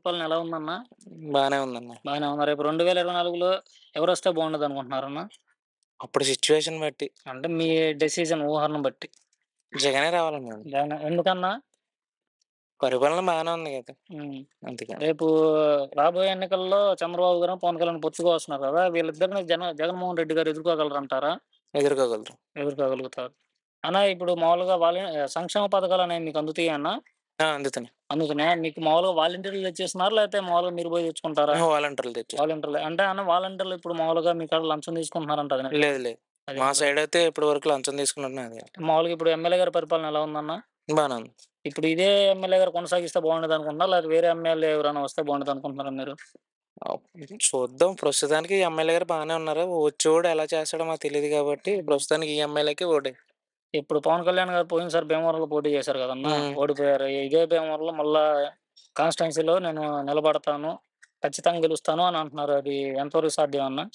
పరిపాలన ఎలా ఉందన్న బానే ఉందన్న బాగానే ఉంది రేపు రెండు వేల ఇరవై నాలుగులో ఎవరు వస్తే బాగుండదు అనుకుంటున్నారన్న అప్పుడు సిచ్యువేషన్ బట్టి అంటే మీ డెసిజన్ ఊహలను బట్టి జగనే రావాలన్నా జగన్ ఎందుకన్నా పరిపాలన బాగానే ఉంది కదా ఉమ్. అందుకే రేపు రాబోయే ఎన్నికల్లో చంద్రబాబు గారు పవన్ కళ్యాణ్ పొత్తుగా వస్తున్నారు కదా వీళ్ళిద్దరిని జన జగన్మోహన్ రెడ్డి గారు ఎదుర్కోగలరంటారా ఎదుర్కోగలరు ఎదుర్కోగలుగుతారు అన్న ఇప్పుడు మామూలుగా వాళ్ళ సంక్షేమ పథకాలు అనేవి మీకు అందుతాయి అన్న ఆ, అందుతని అందుకనే మీకు మామూలుగా వాలంటీర్లు తెచ్చేస్తున్నారు లేకపోతే మామూలుగా మీరు పోయి తెచ్చుకుంటారా వాలంటీర్లు తెచ్చి వాలంటీర్లు అంటే అన్న వాలంటీర్లు ఇప్పుడు మామూలుగా మీ కాడ లంచం తీసుకుంటున్నారంట అది లేదు లేదు అది మా సైడ్ అయితే ఇప్పటి వరకు లంచం తీసుకున్నట్టు అది మామూలుగా ఇప్పుడు ఎమ్మెల్యే గారి పరిపాలన ఎలా ఉందన్న బాగానే ఉంది ఇప్పుడు ఇదే ఎమ్మెల్యే గారు కొనసాగిస్తే బాగుండదు అనుకుంటున్నారు లేదా వేరే ఎమ్మెల్యే ఎవరైనా వస్తే బాగుండదు అనుకుంటున్నారా మీరు ఆ, చూద్దాం ప్రస్తుతానికి ఈ ఎమ్మెల్యే గారు బాగానే ఉన్నారు వచ్చేవాడు ఎలా చేస్తాడో మాకు తెలియదు కాబట్టి ప్రస్తుతానికి ఈ ఎమ్మెల్యేకి ఓటే ఇప్పుడు పవన్ కళ్యాణ్ గారు పోయినసారి భీమవరంలో పోటీ చేశారు కదన్నా మ్మ్. ఓడిపోయారు ఇదే భీమవరంలో మళ్ళా కాన్స్టిట్యున్సీలో నేను నిలబడతాను ఖచ్చితంగా గెలుస్తాను అని అంటున్నారు అది ఎంతవరకు సాధ్యం అన్న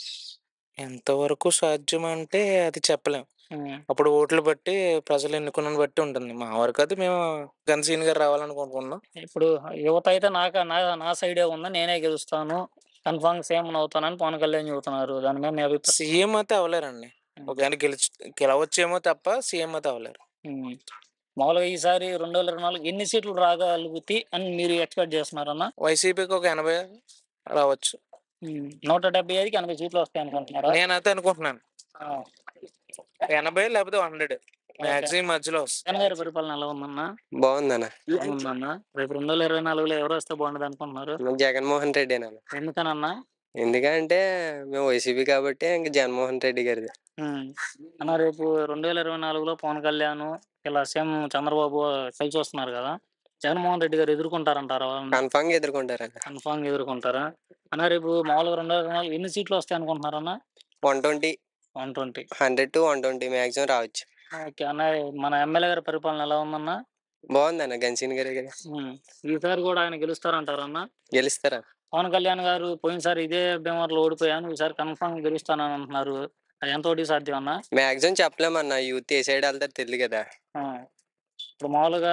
ఎంతవరకు సాధ్యం అంటే అది చెప్పలేం మ్మ్. అప్పుడు ఓట్లు బట్టి ప్రజలు ఎన్నుకున్న బట్టి ఉంటుంది మా వరకు అయితే మేము గన్సీన్ గారు రావాలనుకుంటున్నాం ఇప్పుడు యువత అయితే నాకు నా నా సైడే ఉంది నేనే గెలుస్తాను కన్ఫామ్ సీఎం అవుతానని పవన్ కళ్యాణ్ చెబుతున్నారు దాని మీద మీ అభిప్రాయం సీఎం అయితే అవ్వలేరండి ఒకవేళ గెలిచి గెలవచ్చేమో తప్ప సీఎం అయితే అవ్వలేరు మ్మ్. మామూలుగా ఈసారి రెండు వేల ఇరవై నాలుగు ఎన్ని సీట్లు రాగలుగుతాయి అని మీరు ఎక్స్పెక్ట్ చేస్తున్నారన్న వైసీపీకి ఒక ఎనభై రావచ్చు మ్మ్. నూట డెబ్బై ఐదుకి ఎనభై సీట్లు వస్తాయి అనుకుంటున్నారా నేనైతే అనుకుంటున్నాను ఆ. ఎనభై లేకపోతే హండ్రెడ్ మ్యాక్సిమం మధ్యలో వస్తుంది జగన్ గారి పరిపాలన ఎలా ఉందన్న బాగుందన్న ఉందన్న రేపు రెండు వేల ఇరవై నాలుగులో ఎవరు వస్తే బాగుండదు అనుకుంటున్నారు జగన్మోహన్ రెడ్డి అన్న ఎందుకనన్నా ఎందుకంటే మేము వైసీపీ కాబట్టి ఇంక జగన్మోహన్ రెడ్డి గారిది ఉమ్. అన్న రేపు రెండు వేల ఇరవై నాలుగులో పవన్ కళ్యాణ్ ఇలా సీఎం చంద్రబాబు కలిసి వస్తున్నారు కదా జగన్మోహన్ రెడ్డి గారు ఎదుర్కొంటారంటారా కన్ఫామ్ గా ఎదుర్కొంటారన్న కన్ఫామ్ ఎదుర్కొంటారా అన్న రేపు మామూలుగా రెండు వేల ఇరవై నాలుగు ఎన్ని సీట్లు వస్తాయి అనుకుంటున్నారన్న one twenty one twenty hundred to one twenty maximum రావచ్చు ఓకే అన్న మన ఎమ్మెల్యే గారి పరిపాలన ఎలా ఉందన్న బాగుందన్న గన్సీన్ గారి గారు ఉమ్. ఈసారి కూడా ఆయన గెలుస్తారంటారన్న గెలుస్తారా పవన్ కళ్యాణ్ గారు పోయినసారి ఇదే భీమవరంలో ఓడిపోయాను ఈసారి కన్ఫామ్ గెలుస్తానని అంటున్నారు అది ఎంతోటి సాధ్యం అన్న మ్యాక్సిమం చెప్పలేమన్న యూత్ ఏ సైడ్ వెళ్తారు తెలియదు కదా ఆ. ఇప్పుడు మామూలుగా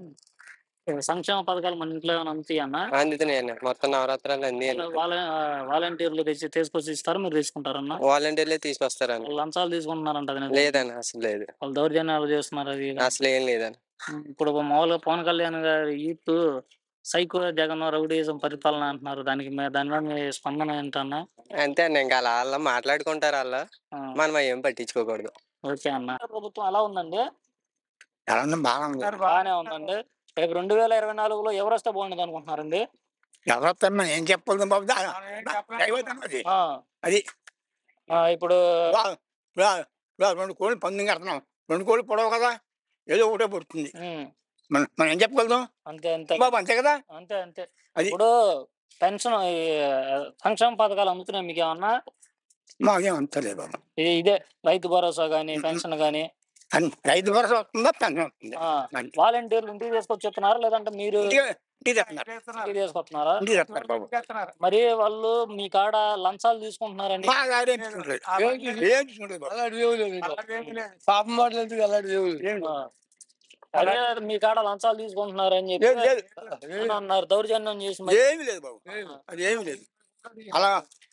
సంక్షేమ పథకాలు మన ఇంట్లో ఏమైనా అందుతాయి అన్న అందుతున్నాయి అన్న మొత్తం నవరాత్రాలు అన్ని వాళ్ళ వాలంటీర్లు తెచ్చి తీసుకొచ్చి ఇస్తారు మీరు తీసుకుంటారన్న వాలంటీర్లే తీసుకొస్తారన్న వాళ్ళు లంచాలు తీసుకుంటున్నారంట అది నిజం. లేదన్న అసలు లేదు వాళ్ళు దౌర్జన్యాలు చేస్తున్నారు అది ఇది. అసలు ఏం లేదన్న ఇప్పుడు మామూలుగా పవన్ కళ్యాణ్ గారి యూత్ సైకో జగన్ రౌడీజం పరిపాలన అంటున్నారు దానికి మీ- దాని మీద మీ స్పందన ఏంటన్నా అంతే అన్న ఇంకా అలా అలా మాట్లాడుకుంటారు అలా ఆ, మనం ఏం పట్టించుకోకూడదు ఓకే అన్న ప్రభుత్వం ఎలా ఉందండి ఎలా ఉంది బాగా ఉంది బాగానే ఉందండి రేపు రెండు వేల ఇరవై నాలుగులో ఎవరు వస్తే బాగుండదు అనుకుంటున్నారండి ఎవరితో మనం ఏం చెప్పగలం బాబు దా- దైవతం అది ఆ, అది ఆ, ఇప్పుడు వా- వా- వా రెండు కోళ్ళు పందెం కడుతున్నాం రెండు కోళ్ళు పొడవు కదా ఏదో ఒకటే పుడుతుంది ఉమ్, మనం మనం ఏం చెప్పగలుగుతాం అంతే అంతే బాబు అంతే కదా అంతే అంతే అది ఇప్పుడు పెన్షన్ ఈ సంక్షేమ పథకాలు అందుతున్నాయి మీకు ఏమన్నా మాకేం అంత లేదు బాబు ఇది- ఇదే రైతు భరోసా గానీ పెన్షన్ గానీ అన్- రైతు భరోసా వస్తుందా పెన్షన్ వస్తుంది ఆ, మరి వాలంటీర్లు ఇంటికి తీసుకొచ్చి ఇస్తున్నారా లేదంటే మీరు ఇంటికి ఇంటికి తెస్తున్నారు ఇంటికి తీసుకొస్తున్నారా ఇంటికి తెస్తున్నారు బాబు మరి వాళ్ళు మీ కాడ లంచాలు తీసుకుంటున్నారండి మా గారు ఏం తీసుకుంటలేదు ఏం తీసుకుంటలేదు బాబు పాపం మాటలు అలాంటి ఆ. అదే మీ కాడ లంచాలు తీసుకుంటున్నారని చెప్పి లేదు లేదు అని అన్నారు దౌర్జన్యం చేసి మరి ఏమి లేదు బాబు అది ఏమి లేదు అలా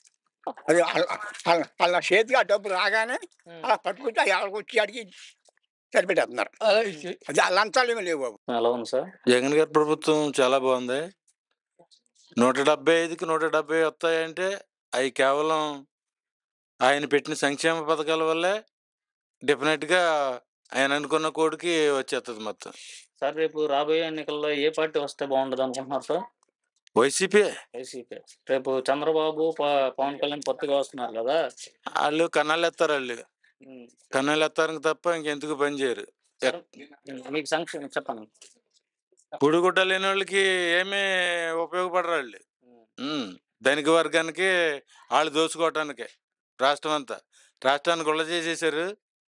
అది అలా- అలా- అలా చేతికి ఆ డబ్బు రాగానే ఉమ్. అలా పట్టుకుంటే ఎవరికి వచ్చి అడిగి సరిపెట్టేస్తున్నారు అది ఆ లంచాలు ఏమీ లేవు బాబు ఎలా ఉంది సార్ జగన్ గారి ప్రభుత్వం చాలా బాగుంది నూట డెబ్బై ఐదుకి నూట డెబ్బై వస్తాయంటే అవి కేవలం ఆయన పెట్టిన సంక్షేమ పథకాల వల్లే డెఫినెట్గా ఆయన అనుకున్న కోడికి వచ్చేస్తుంది మొత్తం సార్ రేపు రాబోయే ఎన్నికల్లో ఏ పార్టీ వస్తే బాగుండదు అనుకుంటున్నారు సార్ వైసీపీ వైసీపీ రేపు చంద్రబాబు ప- పవన్ కళ్యాణ్ పొత్తుగా వస్తున్నారు కదా వాళ్ళు కన్నాళ్ళు ఎత్తారు వాళ్ళు ఉమ్. కన్నాళ్ళు ఎత్తానికి తప్ప ఇంకెందుకు పని చేయరు సార్, మీకు సంక్షేమం చెప్పండి గుడిగుడ్డ లేని వాళ్ళకి ఏమీ ఉపయోగపడరు వాళ్ళు ఉమ్. ధనిక వర్గానికి వాళ్ళు దోచుకోవటానికి రాష్ట్రం అంతా రాష్ట్రాన్ని గుళ్ళ చేసేసారు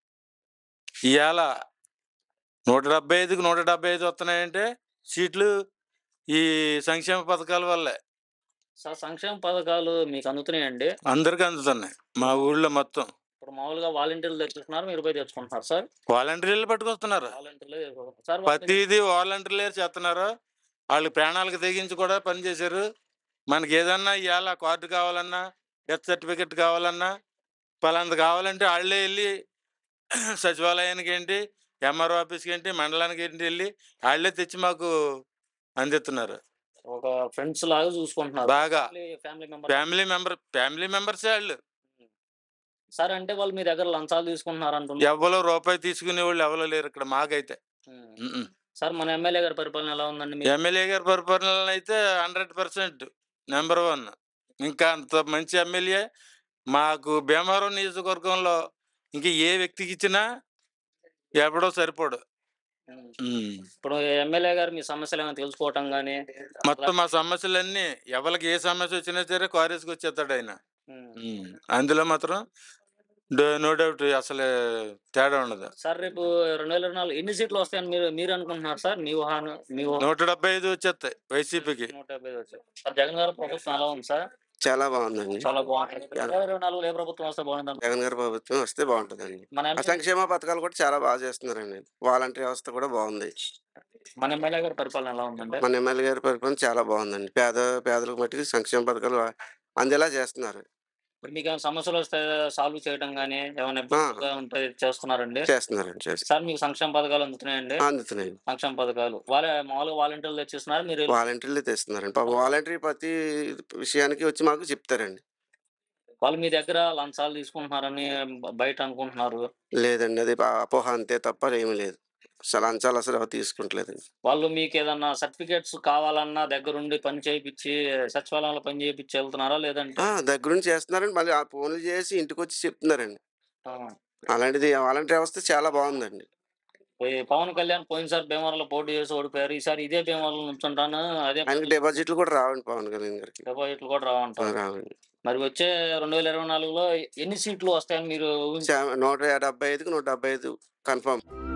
ఇవాళ నూట డెబ్బై ఐదుకి నూట డెబ్బై ఐదు వస్తున్నాయంటే సీట్లు ఈ సంక్షేమ పథకాల వల్లే సార్ సంక్షేమ పథకాలు మీకు అందుతున్నాయండి అందరికి అందుతున్నాయి మా ఊళ్ళో మొత్తం ఇప్పుడు మామూలుగా వాలంటీర్లు తెచ్చుకుంటున్నారు మీరు పోయి తెచ్చుకుంటున్నారు సార్ వాలంటీర్లు పట్టుకొస్తున్నారు వాలంటీర్లు తెచ్చుకుంటున్నారు. సార్ వాళ్ళకి- ప్రతిదీ వాలంటీర్లే చేస్తున్నారు వాళ్ళు ప్రాణాలకు తెగించి కూడా పనిచేశారు మనకి ఏదన్నా ఇవాళ కార్డు కావాలన్నా డెత్ సర్టిఫికెట్ కావాలన్నా పలాంది కావాలంటే వాళ్ళే వెళ్ళి సచివాలయానికి ఏంటి ఎంఆర్ఓ ఆఫీస్కి ఏంటి మండలానికి ఏంటి వెళ్ళి వాళ్ళే తెచ్చి మాకు అందిస్తున్నారు ఒక ఫ్రెండ్స్ లాగా చూసుకుంటున్నారు బాగా ఫ్యామిలీ మెంబర్ ఫ్యామిలీ మెంబర్ ఫ్యామిలీ మెంబర్సే వాళ్ళు సార్ అంటే వాళ్ళు మీ దగ్గర లంచాలు తీసుకుంటున్నారు అంటున్నారు ఎవరో రూపాయి తీసుకునే వాళ్ళు ఎవరో లేరు ఇక్కడ మాకైతే ఉమ్. ఉమ్మ్. సార్ మన ఎమ్మెల్యే గారి పరిపాలన ఎలా ఉందండి మీకు? ఎమ్మెల్యే గారి పరిపాలన అయితే హండ్రెడ్ పర్సెంట్ నెంబర్ వన్ ఇంకా అంత మంచి ఎమ్మెల్యే మాకు భీమవరం నియోజకవర్గంలో ఇంక ఏ వ్యక్తికి ఇచ్చినా ఎవడో సరిపోడు ఉమ్. ఉమ్. ఇప్పుడు ఎమ్మెల్యే గారు మీ సమస్యలు ఏమైనా తెలుసుకోవటం కానీ మొత్తం మా సమస్యలన్నీ ఎవరికి ఏ సమస్య వచ్చినా సరే కారేజ్కి వచ్చేస్తాడు ఆయన ఉమ్. అందులో మాత్రం డో- నో డౌట్ అసలు తేడా ఉండదు సార్ రేపు రెండు వేల ఇరవై నాలుగు ఎన్ని సీట్లు వస్తాయని మీరు మీరు అనుకుంటున్నారు సార్ మీ ఊహాను మీ ఊహ నూట డెబ్బై ఐదు వచ్చేస్తాయి వైసీపీకి నూట డెబ్బై వచ్చాయి సార్ జగన్ గారు ప్రభుత్వం ఎలా ఉంది సార్ చాలా బాగుందండి చాలా బాగుంటుంది రెండు వేల ఇరవై నాలుగులో ఏ ప్రభుత్వం వస్తే బాగుంటుంది జగన్ గారి ప్రభుత్వం వస్తే బాగుంటుందండి మన ఆ ఎమ్మెల్యే- సంక్షేమ పథకాలు కూడా చాలా బాగా చేస్తున్నారండి వాలంటీర్ వ్యవస్థ కూడా బాగుంది మన ఎమ్మెల్యే గారి పరిపాలన ఎలా ఉందంటే మన ఎమ్మెల్యే గారి పరిపాలన చాలా బాగుందండి పేద పేదలకు మట్టికి సంక్షేమ పథకాలు అందేలా చేస్తున్నారు ఇప్పుడు మీకు ఏమైనా సమస్యలు వస్తే సాల్వ్ చేయడం కానీ ఏమైనా ఇబ్బందిగా ఉంటే చేస్తున్నారండి చేస్తున్నారండి చేస్తున్నారు సార్ మీకు సంక్షేమ పథకాలు అందుతున్నాయండి అందుతున్నాయి సంక్షేమ పథకాలు వాళ్ళ మామూలుగా వాలంటీర్లు తెచ్చిస్తున్నారు మీరు వాలంటీర్లు తెస్తున్నారండి పాపం వాలంటీర్ ప్రతి విషయానికి వచ్చి మాకు చెప్తారండి వాళ్ళు మీ దగ్గర లంచాలు తీసుకుంటున్నారని బయట అనుకుంటున్నారు లేదండి అది ఆ అపోహ అంతే తప్ప ఏమీ లేదు అసలు లంచాలు అసలు ఎవరు తీసుకుంటలేదండి వాళ్ళు మీకు ఏదన్నా సర్టిఫికేట్స్ కావాలన్నా దగ్గరుండి పని చేయించి సచివాలయంలో పని చేయించి వెళ్తున్నారా లేదంటే ఆ, దగ్గరుండి చేస్తున్నారండి మళ్ళీ ఆ ఫోన్లు చేసి ఇంటికి వచ్చి చెప్తున్నారండి ఆ, అలాంటిది వాలంటీర్ వ్యవస్థ చాలా బాగుందండి ఈ పవన్ కళ్యాణ్ పోయినసారి భీమవరంలో పోటీ చేసి ఓడిపోయారు ఈసారి ఇదే భీమవరంలో నుంచుంటాను అదే ఆయనకి డిపాజిట్లు కూడా రావండి పవన్ కళ్యాణ్ గారికి డిపాజిట్లు కూడా రావంటారు రావండి మరి వచ్చే రెండు వేల ఇరవై నాలుగులో ఎన్ని సీట్లు వస్తాయని మీరు ఊహించ- చా- నూట డెబ్బై ఐదుకి నూట డెబ్బై ఐదు కన్ఫర్మ్